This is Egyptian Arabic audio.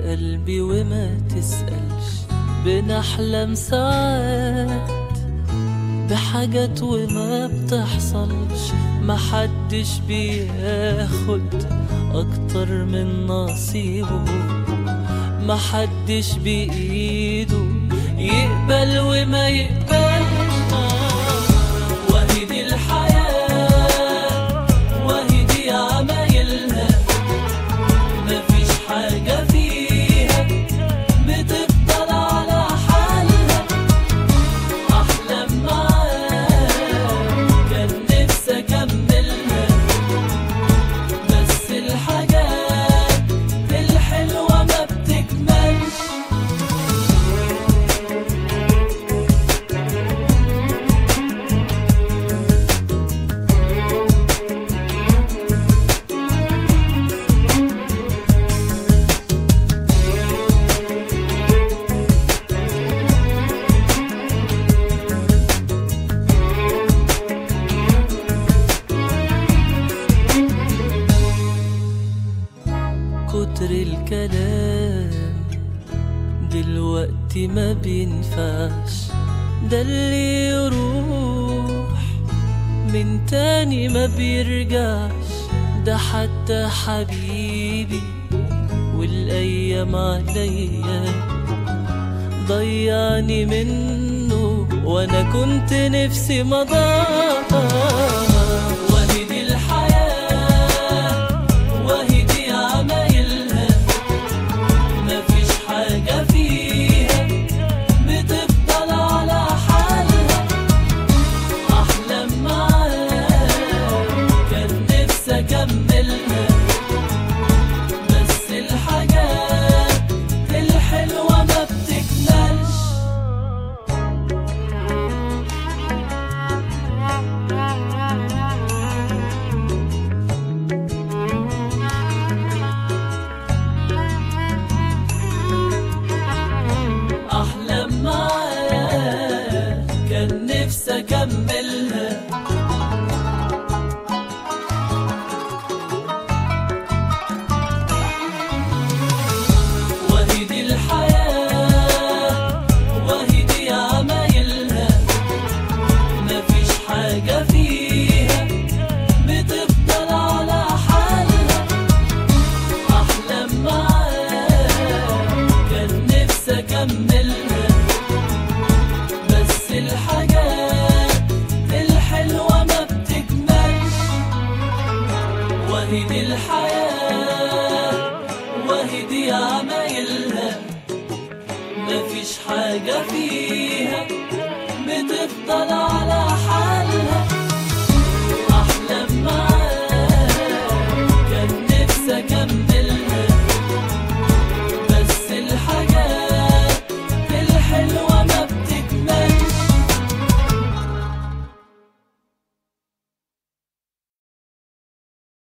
قلبي وما تسألش بنحلم ساعات بحاجات وما بتحصلش محدش بياخد أكتر من نصيبه محدش بإيده يقبل وما يقبلش وهي دي الحياة وهي دي عمايلها مفيش حاجة فيها بتفضل على حالها أحلام معاك كان نفسي أكملها بس الحاجات الحلوة ما بتكملش كتر الكلام دلوقتي ما بينفعش ده اللي يروح من تاني ما بيرجعش ده حتى حبيبي والأيام عليا ضيعني منه وانا كنت نفسي مضاها وهي دي الحياة وهي دي عمايلها مفيش حاجة فيها بتفضل على حالها أحلام معاك كان نفسي أكملها بس الحاجات الحلوة ما بتكملش أحلام معاك كان نفسي أكملها وهي دي الحياة وهي دي عمايلها مفيش حاجة فيها بتفضل على حالها أحلام معاك كان نفسي أكملها بس الحاجات الحلوة ما بتكملش وهي دي الحياة وهي دي عمايلها مفيش حاجة فيها بتفضل على